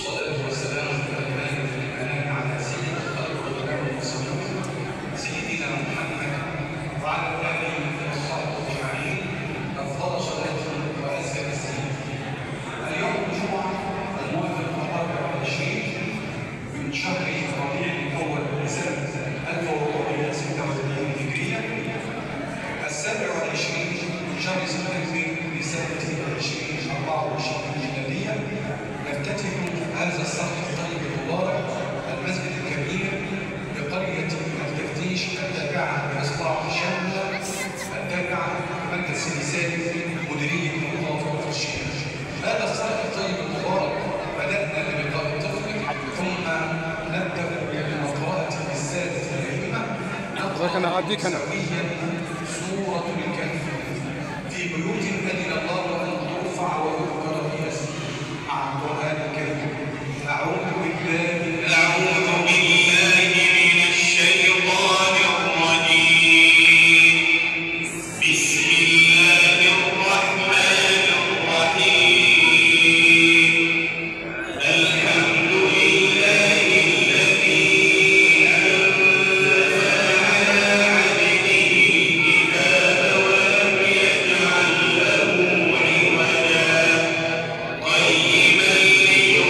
والصلاة والسلام الأتمان الأكملان على سيد الخلق والإمام المرسلين سيدنا محمد وعلى آله وصحبه أجمعين أفضل صلاة وأزكى تسليم اليوم الجمعة الموافق الرابع والعشرين من شهر ربيع الأول لسنة 1486 هجرية السابع والعشرين من شهر سبتمبر لسنة 2024 ميلادية نفتتح هذا الصرح الطيب المبارك المسجد الكبير بقرية التفتيش التابعة لإصلاح الشاملة التابعة مركز سيدي مديرية محافظة الشيخ هذا الصرح الطيب المبارك بدأنا بلقاء الطفل ثم نبدأ بقراءة السادة الأئمة حضرتك أنا أعديك أنا. سويا سورة الكهف في بيوت أذن الله أن ترفع ويذكر فيها اسمه مع القرآن الكريم أعوذ بالله أعوذ بالله من الشيطان الرجيم بسم الله الرحمن الرحيم الحمد لله الذي أنزل على عبده الكتاب ولم يجعل له عوجا قيما لينذر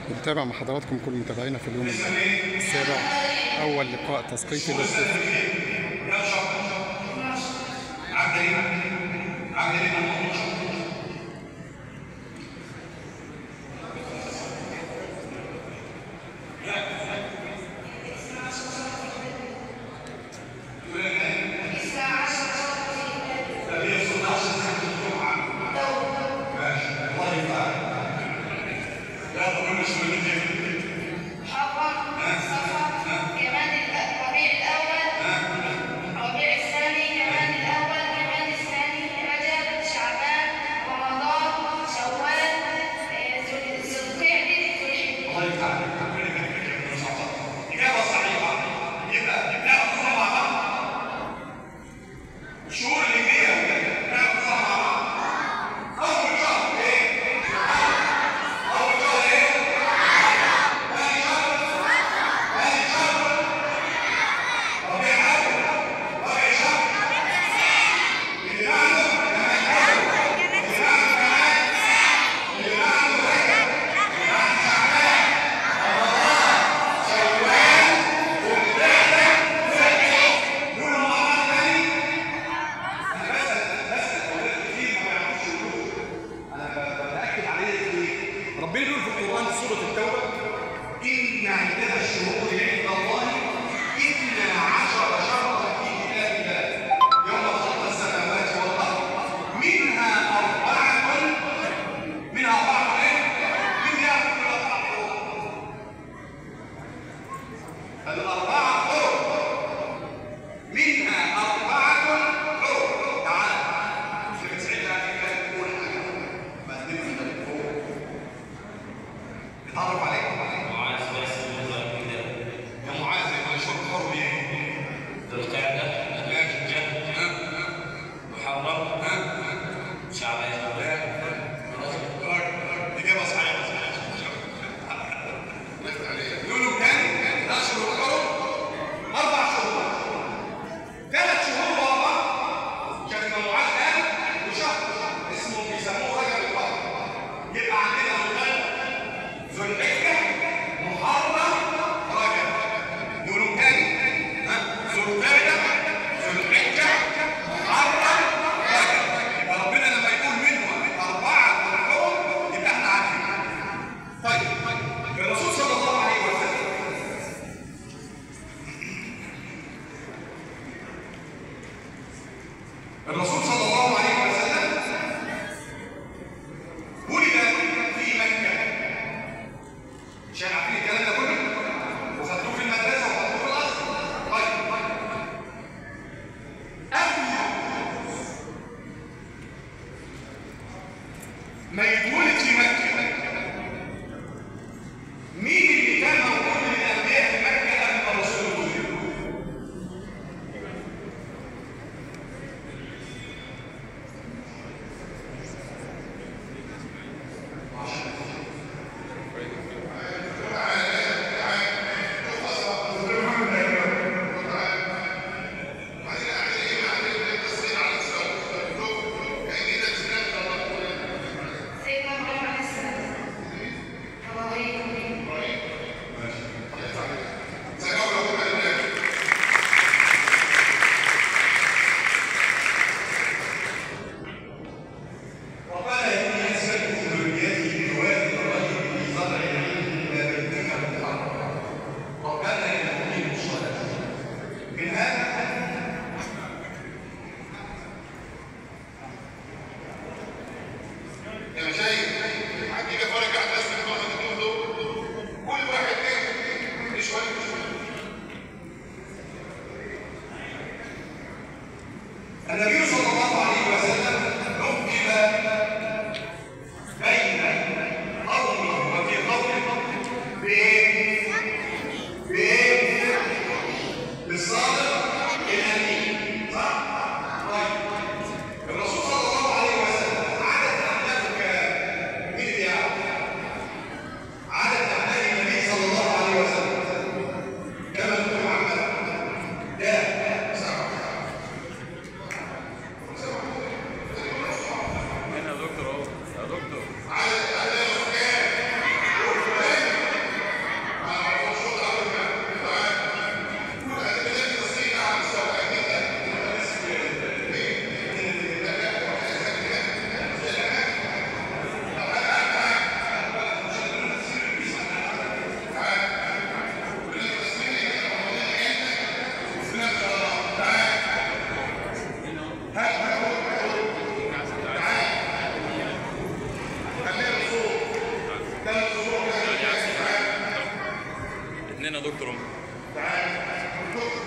بنتابع مع حضراتكم كل متابعينا في اليوم السابع أول لقاء تثقيفي للطفل عبدالين عبدالين الموضوع محرم صفر جماد الأ- ربيع الأول ربيع الثاني جماد الأول جماد الثاني رجب شعبان رمضان شوال آه، ذو ذو القعدة ذو الحجة إجابة صحيحة يبقى ناخدها مع بعض الشهور اللي فيها ناخدها مع بعض أول شهر إيه؟ أول شهر إيه؟ ثاني شهر ثاني شهر ربيع أول ربيع شهر اللي بعده كمان أول اللي بعده كمان اللي بعده رجب اللي بعده شعبان دول مع بعض تاني انا بسال بسال اولاد كتير ما بيعرفوش يقولوا انا ب- باكد عليه ليه؟ ربنا بيقول في القران في سوره التوبه ان عندنا الشهور عند الله اثنا عشر شهرا في كتاب الله يوم خلق السماوات والارض منها اربعه منها اربعه ايه؟ مين يعرف الاربعه الاربعه حرم منها أربعة حر تعال في سعيدها كان تقول حاجة ما تنمش من فوق نتعرف عليك معاذ بس نظر كده يا معاذ يا شرب حر ايه؟ ذو القعدة ماشي حجة محرم شعبان إجابة صحيحة يقولوا كان أشهر الحرم أربع شهور ثلاث شهور ورا بعض كان معاذ قال وشهر اسمه بيسموه رجب الفرد يبقى عندنا ذو القعدة ذو الحجة محرم رجب نقولهم تاني ها ذو القعدة ذو الحجة محرم رجب يبقى ربنا لما يقول منهم أربعة حرم يبقى احنا عارفين طيب الرسول صلى الله عليه وسلم الرسول صلى الله عليه وسلم ولد في مكة عشان عارفين الكلام ده كله وخدوه في المدرسة وخدوه في الأصل طيب قبل ما يتولد في مكة مين اللي كان موجود من الأنبياء في مكة قبل ما الرسول يتولد؟ سيدنا الاثنين يا دكتور تعال